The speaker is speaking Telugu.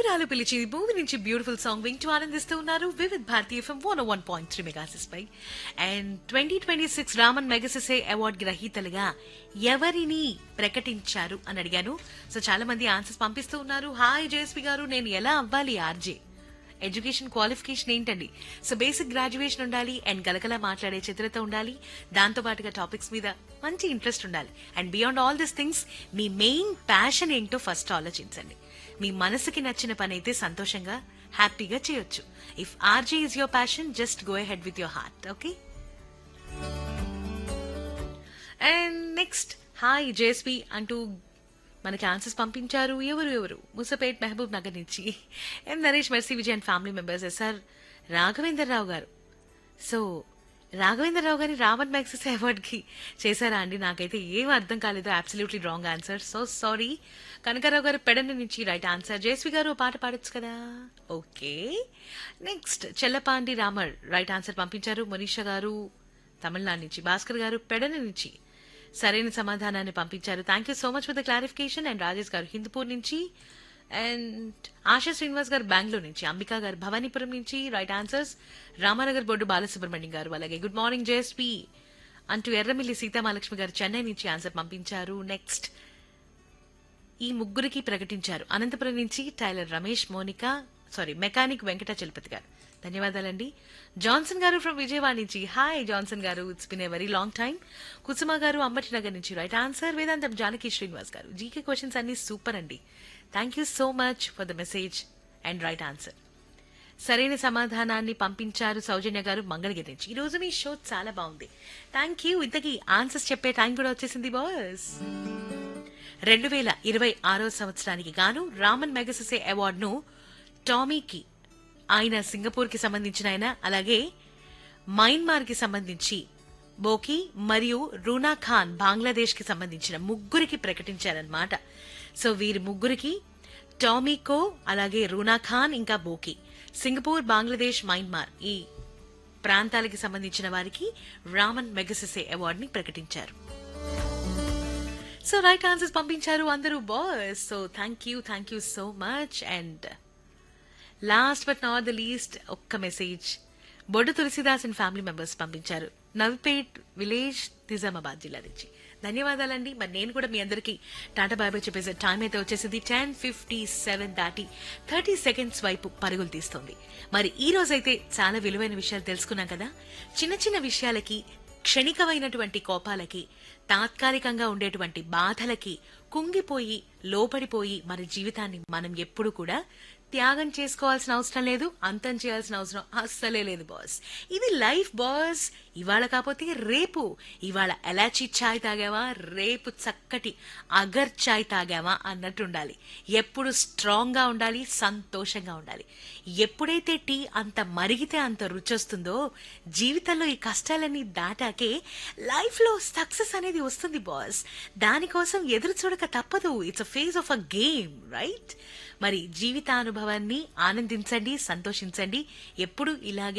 ప్రియురాలు పిలిచి మూవీ నుంచి బ్యూటిఫుల్ సాంగ్ వింటూ ఆనందిస్తూ ఉన్నారు Vividh Bharati FM one one point three మెగాసిస్ పై and twenty twenty six Ramon Magsaysay award గ్రహీతలుగా ఎవరిని ప్రకటించారు అని అడిగాను సో చాలా మంది ఆన్సర్స్ పంపిస్తూ ఉన్నారు హాయ్ జయస్వి గారు నేను ఎలా అవ్వాలి ఆర్జే ఎడ్యుకేషన్ క్వాలిఫికేషన్ ఏంటండి సో బేసిక్ గ్రాడ్యుయేషన్ ఉండాలి అండ్ గలగల మాట్లాడే చిత్రత ఉండాలి దాంతో పాటుగా టాపిక్స్ మీద మంచి ఇంట్రెస్ట్ ఉండాలి and beyond all this things మీ మెయిన్ ప్యాషన్ ఏంటో ఫస్ట్ ఆలోచించండి మీ మనసుకి నచ్చిన పని అయితే సంతోషంగా హ్యాపీగా చేయొచ్చు if RJ is your passion just go head with your heart okay and next hi JSP అంటూ మనకి ఆన్సర్స్ పంపించారు ఎవరు ఎవరు ముసపేట్ మహబూబ్ నగర్ నుంచి M Naresh Mercy Vijay and family members SR Raghavender Rao garu so Raghavendra రావు గారిని రామన్ మ్యాక్సెస్ అవార్డ్కి చేశారా అండి నాకైతే ఏం అర్థం కాలేదు absolutely wrong answer so sorry Kanakarao garu Pedana నుంచి రైట్ ఆన్సర్ జయశ్వి గారు ఓ పాట పాడొచ్చు కదా okay next Chellapandi Ramar right answer పంపించారు మనీషా గారు తమిళనాడు నుంచి భాస్కర్ గారు పెడన నుంచి సరైన సమాధానాన్ని పంపించారు thank you so much for the clarification and Rajesh garu Hindupur నుంచి అండ్ ఆశా శ్రీనివాస్ గారు బెంగళూరు నుంచి అంబికా గారు భవానీపురం నుంచి రైట్ ఆన్సర్స్ రామానగర్ బొడ్డు బాలసుబ్రహ్మణ్యం గారు అలాగే గుడ్ మార్నింగ్ జేఎస్పీ అంటూ ఎర్రమిల్లి సీతామహాలక్ష్మి గారు చెన్నై నుంచి ఆన్సర్ పంపించారు నెక్స్ట్ ఈ ముగ్గురికి ప్రకటించారు అనంతపురం నుంచి tailor Ramesh Monika sorry mechanic Venkata Chalapathi garu ధన్యవాదాలండి జాన్సన్ గారు ఫ్రమ్ విజయవాడ నుంచి hi Johnson garu it's been a very long time Kusuma garu Ambati Nagar నుంచి రైట్ ఆన్సర్ వేదాంతం జానకి శ్రీనివాస్ గారు జీకే క్వశ్చన్స్ అన్ని సూపర్ అండి thank you so much for the message and right answer సరైన సమాధానాన్ని పంపించారు సౌజన్య గారు మంగళగిరి నుంచి ఈ రోజు మీ షో చాలా బాగుంది థ్యాంక్ యూ ఇంతకీ ఆన్సర్స్ చెప్పే టైం కూడా వచ్చేసింది బాస్ రెండు వేల ఇరవై ఆరో సంవత్సరానికి గాను రామన్ మెగసెసే అవార్డును టామీకి ఆయన సింగపూర్ కి సంబంధించిన ఆయన అలాగే మయన్మార్ కి సంబంధించి బోకి మరియు రూనా ఖాన్ బంగ్లాదేశ్ కి సంబంధించిన ముగ్గురికి ప్రకటించారన్నమాట సో వీరి ముగ్గురికి టామీకో అలాగే రూనా ఖాన్ ఇంకా బోకి సింగపూర్ బంగ్లాదేశ్ మయన్మార్ ఈ ప్రాంతాలకి సంబంధించిన వారికి రామన్ మెగసెసే అవార్డుని ప్రకటించారు సో రైట్ ఆన్సర్స్ పంపించారు అందరూ boss so thank you thank you so much and last but not the least ఒక్క message Boddu Tulasidas and family members పంపించారు నవిపేట్ విలేజ్ నిజామాబాద్ జిల్లా నుంచి ధన్యవాదాలండి మరి నేను కూడా మీ అందరికీ టాటా బాబాయ్ చెప్పేసే టైం అయితే వచ్చేసింది టెన్ ఫిఫ్టీ సెవెన్ దాటి థర్టీ సెకండ్స్ వైపు పరుగులు తీస్తుంది మరి ఈ రోజైతే చాలా విలువైన విషయాలు తెలుసుకున్నాం కదా చిన్న చిన్న విషయాలకి క్షణికమైనటువంటి కోపాలకి తాత్కాలికంగా ఉండేటువంటి బాధలకి కుంగిపోయి లోపడిపోయి మన జీవితాన్ని మనం ఎప్పుడు కూడా త్యాగం చేసుకోవాల్సిన అవసరం లేదు అంతం చేయాల్సిన అవసరం అస్సలే లేదు బాస్ ఇది లైఫ్ బాస్ ఇవాళ కాకపోతే రేపు ఇవాళ ఎలాచీ ఛాయ్ తాగావా రేపు చక్కటి అగర్ ఛాయ్ తాగావా అన్నట్టు ఉండాలి ఎప్పుడు స్ట్రాంగ్ గా ఉండాలి సంతోషంగా ఉండాలి ఎప్పుడైతే టీ అంత మరిగితే అంత రుచి వస్తుందో జీవితంలో ఈ కష్టాలన్నీ దాటాకే లైఫ్ లో సక్సెస్ అనేది వస్తుంది బాస్ దానికోసం ఎదురు చూడక తప్పదు it's a phase of a game right మరి జీవితానుభవాన్ని ఆనందించండి సంతోషించండి ఎప్పుడు ఇలాగే